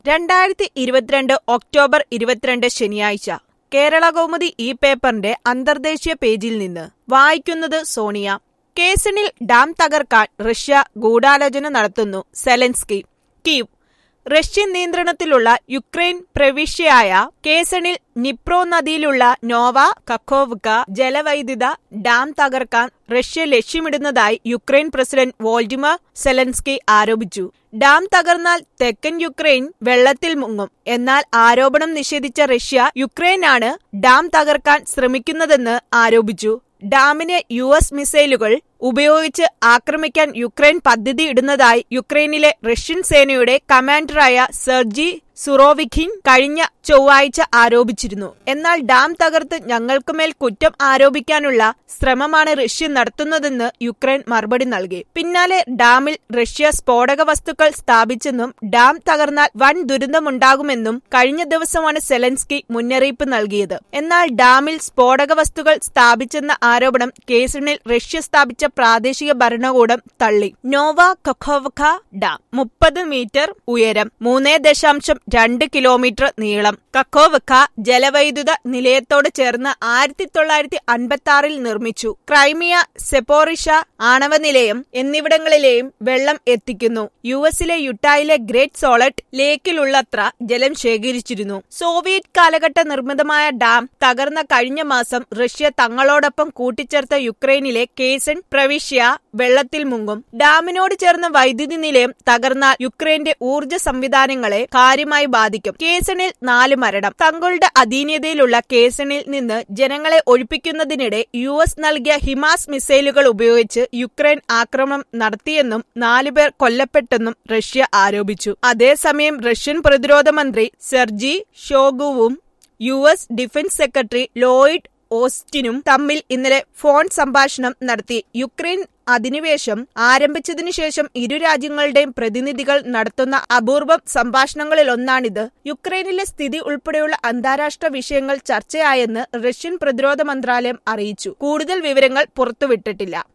രണ്ടായിരത്തി ഇരുപത്തിരണ്ട് ഒക്ടോബർ ഇരുപത്തിരണ്ട് ശനിയാഴ്ച കേരളകൗമുദി ഈ പേപ്പറിന്റെ അന്തർദേശീയ പേജിൽ നിന്ന് വായിക്കുന്നത് സോണിയ കേസണിൽ ഡാം തകർക്കാൻ റഷ്യ ഗൂഢാലോചന നടത്തുന്നു സെലൻസ്കി കീവ് റഷ്യൻ നിയന്ത്രണത്തിലുള്ള യുക്രൈൻ പ്രവിശ്യയായ കേസണിൽ നിപ്രോ നദിയിലുള്ള നോവ കഖോവ്ക ജലവൈദ്യുത ഡാം തകർക്കാൻ റഷ്യ ലക്ഷ്യമിടുന്നതായി യുക്രൈൻ പ്രസിഡന്റ് വോൾഡിമർ സെലൻസ്കി ആരോപിച്ചു ഡാം തകർന്നാൽ തെക്കൻ യുക്രൈൻ വെള്ളത്തിൽ മുങ്ങും എന്നാൽ ആരോപണം നിഷേധിച്ച റഷ്യ യുക്രൈനാണ് ഡാം തകർക്കാൻ ശ്രമിക്കുന്നതെന്ന് ആരോപിച്ചു ഡാമിന് യു എസ് മിസൈലുകൾ ഉപയോഗിച്ച് ആക്രമിക്കാൻ യുക്രൈൻ പദ്ധതി ഇടുന്നതായി യുക്രൈനിലെ റഷ്യൻ സേനയുടെ കമാൻഡറായ സെർജി സുറോവിഖിൻ കഴിഞ്ഞ ചൊവ്വാഴ്ച ആരോപിച്ചിരുന്നു എന്നാൽ ഡാം തകർത്ത് ഞങ്ങൾക്കുമേൽ കുറ്റം ആരോപിക്കാനുള്ള ശ്രമമാണ് റഷ്യ നടത്തുന്നതെന്ന് യുക്രൈൻ മറുപടി നൽകി പിന്നാലെ ഡാമിൽ റഷ്യ സ്ഫോടക വസ്തുക്കൾ സ്ഥാപിച്ചെന്നും ഡാം തകർന്നാൽ വൻ ദുരന്തമുണ്ടാകുമെന്നും കഴിഞ്ഞ ദിവസമാണ് സെലൻസ്കി മുന്നറിയിപ്പ് നൽകിയത് എന്നാൽ ഡാമിൽ സ്ഫോടക വസ്തുക്കൾ സ്ഥാപിച്ചെന്ന ആരോപണം കേസിനിൽ റഷ്യ സ്ഥാപിച്ച പ്രാദേശിക ഭരണകൂടം തള്ളി നോവ കഖോവ്ക ഡാം മുപ്പത് മീറ്റർ ഉയരം മൂന്ന് ദശാംശം രണ്ട് കിലോമീറ്റർ നീളം കഖോവ്ക ജലവൈദ്യുത നിലയത്തോട് ചേർന്ന് ആയിരത്തി തൊള്ളായിരത്തി അൻപത്തി ആറിൽ നിർമ്മിച്ചു ക്രൈമിയ സെപ്പോറിഷ ആണവ നിലയം എന്നിവിടങ്ങളിലെയും വെള്ളം എത്തിക്കുന്നു യു എസിലെ യുട്ടായിലെ ഗ്രേറ്റ് സോളറ്റ് ലേക്കിലുള്ളത്ര ജലം ശേഖരിച്ചിരുന്നു സോവിയറ്റ് കാലഘട്ട നിർമ്മിതമായ ഡാം തകർന്ന കഴിഞ്ഞ മാസം റഷ്യ തങ്ങളോടൊപ്പം കൂട്ടിച്ചേർത്ത യുക്രൈനിലെ കേസൺ പ്രവിശ്യ വെള്ളത്തിൽ മുങ്ങും ഡാമിനോട് ചേർന്ന വൈദ്യുതി നിലയം തകർന്നാൽ യുക്രൈന്റെ ഊർജ്ജ സംവിധാനങ്ങളെ കാര്യമായി ബാധിക്കും കേസണിൽ നാല് മരണം തങ്ങളുടെ അധീനതയിലുള്ള കേസണിൽ നിന്ന് ജനങ്ങളെ ഒഴിപ്പിക്കുന്നതിനിടെ യു എസ് നൽകിയ ഹിമാസ് മിസൈലുകൾ ഉപയോഗിച്ച് യുക്രൈൻ ആക്രമണം നടത്തിയെന്നും നാലുപേർ കൊല്ലപ്പെട്ടെന്നും റഷ്യ ആരോപിച്ചു അതേസമയം റഷ്യൻ പ്രതിരോധ മന്ത്രി സെർജി ഷോഗുവും U S defence secretary Lloyd ഓസ്റ്റിനും തമ്മിൽ ഇന്നലെ ഫോൺ സംഭാഷണം നടത്തി യുക്രൈൻ അധിനിവേശം ആരംഭിച്ചതിനു ശേഷം ഇരു രാജ്യങ്ങളുടെയും പ്രതിനിധികൾ നടത്തുന്ന അപൂർവം സംഭാഷണങ്ങളിലൊന്നാണിത് യുക്രൈനിലെ സ്ഥിതി ഉൾപ്പെടെയുള്ള അന്താരാഷ്ട്ര വിഷയങ്ങൾ ചർച്ചയായെന്ന് റഷ്യൻ പ്രതിരോധ മന്ത്രാലയം അറിയിച്ചു കൂടുതൽ വിവരങ്ങൾ പുറത്തുവിട്ടിട്ടില്ല